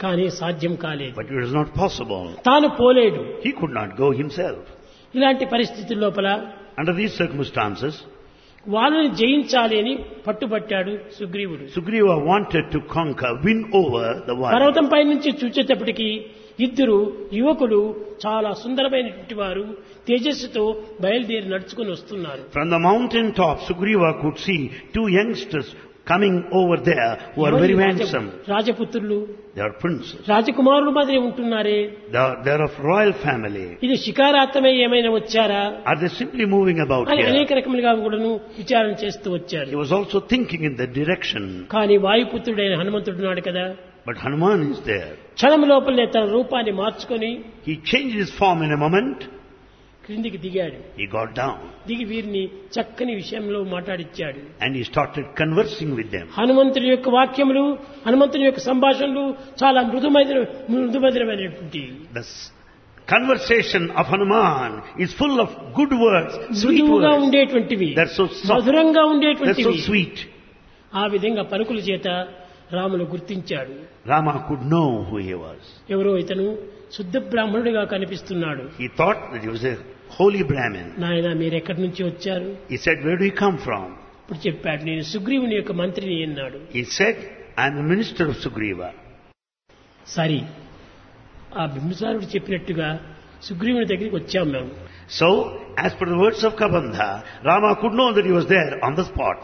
కానీ సాధ్యం కాలేదు But it was not possible. తాను పోలేడు He could not go himself. ఇలాంటి పరిస్థితుల లోపల Under these circumstances, వాళ్ళని జయించాలి అని పట్టుబట్టాడు సుగ్రీవుడు Sugriva wanted to conquer, win over the world. పర్వతం పై నుంచి చూచేటప్పటికి ఇద్దరు యువకులు చాలా సుందరమైనటువంటి వారు తేజస్సుతో బయలుదేరి నడుచుకుని వస్తున్నారు From the mountain top, Sugriva could see two youngsters coming over there who are very Raja- handsome. రాజపుత్రులు They are princes. రాజకుమారులు మాదిరి ఉంటున్నారే They are, they are of royal family. ఇది శికారార్థమై ఏమైనా వచ్చారా Are they simply moving about అని here? అనేక రకములుగా కూడాను విచారణ చేస్తూ వచ్చారు He was also thinking in that direction. కానీ వాయుపుత్రుడైన హనుమంతుడు ఉన్నాడు కదా But Hanuman is there. క్షణం లోపలనే తన రూపాన్ని మార్చుకొని He changed his form in a moment. క్రిందికి దిగాడు He got down దిగి వీరిని చక్కని విషయంలో మాట్లాడిచ్చాడు and he started conversing with them. హనుమంతుని యొక్క వాక్యములు హనుమంతుని యొక్క సంభాషణలు చాలా మృదుమైన మృదుమధురమైనటువంటి The s- conversation of Hanuman is full of good words, sweet మృదువుగా words. ఉండేటువంటివి They're so soft. మధురంగా They're so ఉండేటువంటివి sweet. ఆ విధంగా పలుకుల చేత రాములు గుర్తించాడు Rama could know who he was. ఎవరో ఇతను శుద్ధ బ్రాహ్మణుడిగా కనిపిస్తున్నాడు He thought that he was a holy Brahmin. నాయన మీరు ఎక్కడి నుంచి వచ్చారు He said, Where do you come from? ఇప్పుడు చెప్పాడు నేను సుగ్రీవుని యొక్క మంత్రిని అన్నాడు He said, I'm the minister of Sugriva. సరి ఆ బింబిసారుడు చెప్పినట్టుగా సుగ్రీవుని దగ్గరికి వచ్చాం మేము So, as per the words of Kabandha, Rama could know that he was there on the spot.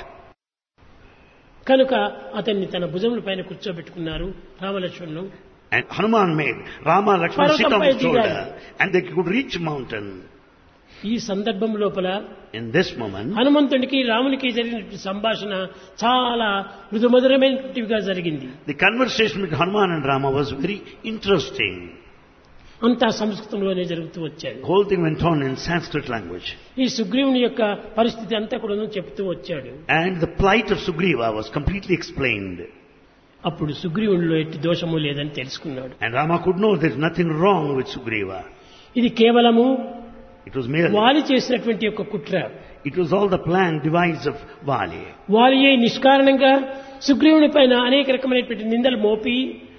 కనుక అతన్ని తన భుజముల పైన కూర్చోబెట్టుకున్నారు రామలక్ష్మణులు And Hanuman made Rama Lakshmana sit on పర్వతంపై his shoulder దిగాడు. and they could reach mountain. ఈ సందర్భం లోపల In this moment, హనుమంతుడికి రామునికి జరిగినటువంటి సంభాషణ చాలా మృదుమధురమైనటువంటివిగా జరిగింది the conversation with Hanuman and Rama was very interesting. అంతా సంస్కృతంలోనే జరుగుతూ వచ్చాడు The whole thing went on in Sanskrit language. ఈ సుగ్రీవుని యొక్క పరిస్థితి అంతా కూడా చెప్తూ వచ్చాడు And the plight of Sugriva was completely explained. అప్పుడు సుగ్రీవునిలో ఎట్టి దోషము లేదని తెలుసుకున్నాడు And Rama could know there's nothing wrong with Sugriva. ఇది కేవలము It was merely, వాలి చేసినటువంటి యొక్క కుట్ర it was all the plan, device of Vali. వాలియే నిష్కారణంగా సుగ్రీవుని పైన అనేక రకమైనటువంటి నిందలు మోపి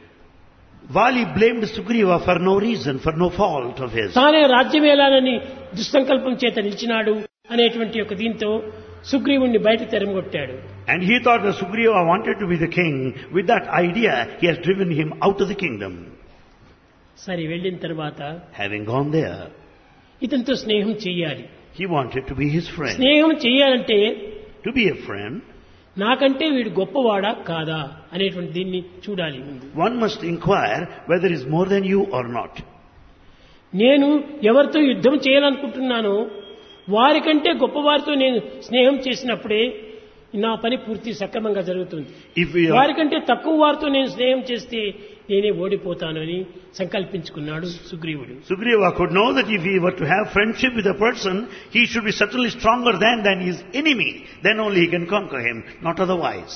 Vali blamed Sugriva for no reason, for no fault of his. తానే రాజ్యమేలానని దుస్సంకల్పం చేత నిలిచినాడు అనేటువంటి యొక్క దీంతో సుగ్రీవుణ్ణి బయట తెరమగొట్టాడు And he thought that Sugriva wanted to be the king. With that idea, he has driven him out of the kingdom. సరే వెళ్ళిన తర్వాత Having gone there, ఇతనితో స్నేహం చెయ్యాలి he wanted to be his friend. స్నేహం చెయ్యాలంటే To be a friend, నాకంటే వీడు గొప్పవాడా కాదా అనేటువంటి దీన్ని చూడాలి ముందు one must inquire whether he is more than you or not. నేను ఎవరితో యుద్ధం చేయాలనుకుంటున్నానో వారికంటే గొప్పవారితో నేను స్నేహం చేసినప్పుడే నా పని పూర్తి సక్రమంగా జరుగుతుంది If we are, వారికంటే తక్కువ వారితో నేను స్నేహం చేస్తే నేనే ఓడిపోతాను అని సంకల్పించుకున్నాడు సుగ్రీవుడు Sugriva could know that if he were to have friendship with a person, he should be certainly stronger than, than his enemy. Then only he can conquer him, not otherwise.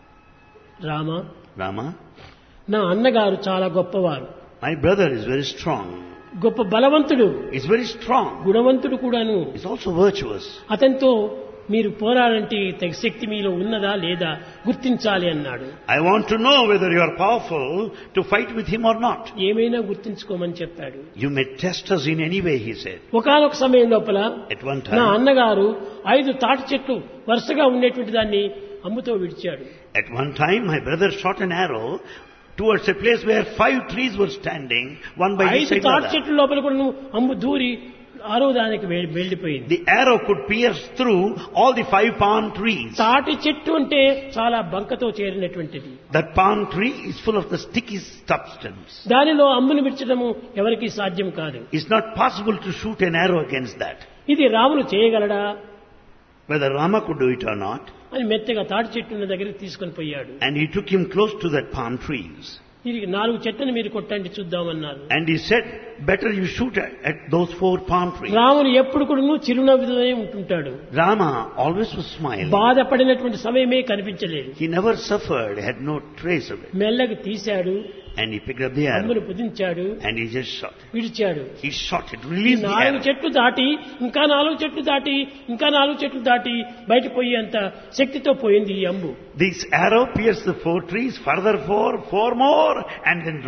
Rama Rama, నా అన్నగారు చాలా గొప్పవారు my brother is very strong. గొప్ప బలవంతుడు He's very strong. గుణవంతుడు కూడాను He's also virtuous. అతనితో మీరు పోరాడంటే తగ శక్తి మీలో ఉన్నదా లేదా గుర్తించాలి అన్నాడు I want to know whether you are powerful to fight with him or not. ఏమైనా గుర్తించుకోమని చెప్పాడు You may test us in any way, he said. ఒకనొక సమయం లోపల At one నా time, అన్నగారు ఐదు తాటి చెట్లు వరుసగా ఉండేటువంటి దాన్ని అమ్ముతో విడిచాడు at one time, my brother shot an arrow towards a place where five trees were standing, one by each ఐదు side of తాటి the other. చెట్ల లోపల కూడా నువ్వు అమ్ము దూరి ఆరో దానికి వె- వెళ్ళిపోయింది The arrow could pierce through all the five palm trees. తాటి చెట్టు అంటే చాలా బంకతో చేరినటువంటిది That palm tree is full of the sticky substance. దానిలో అమ్మును విడిచడము ఎవరికి సాధ్యం కాదు It's not possible to shoot an arrow against that. ఇది Ramulu చేయగలడా Whether Rama could do it or not. అని మెత్తగా తాటి చెట్టున్న దగ్గరికి తీసుకొని పోయాడు And he took him close to that palm trees. దీనికి నాలుగు చెట్లను మీరు కొట్టండి చూద్దామన్నారు And he said, better you shoot at, at those four palm trees. రాముడు ఎప్పుడు కూడా చిరునవ్వుతోనే ఉంటుంటాడు Rama always was smiling. బాధపడినటువంటి సమయమే కనిపించలేదు He never suffered, had no trace of it. మెల్లగా తీశాడు And he picked up the arrow అమ్మును పుదించాడు and he just shot it. విడిచాడు He shot it, ఈ released the నాలుగు arrow. చెట్లు దాటి ఇంకా నాలుగు చెట్లు దాటి ఇంకా నాలుగు చెట్లు దాటి బయట పోయేంత శక్తితో పోయింది ఈ అంబు This arrow pierced the four trees, further four, four more, and then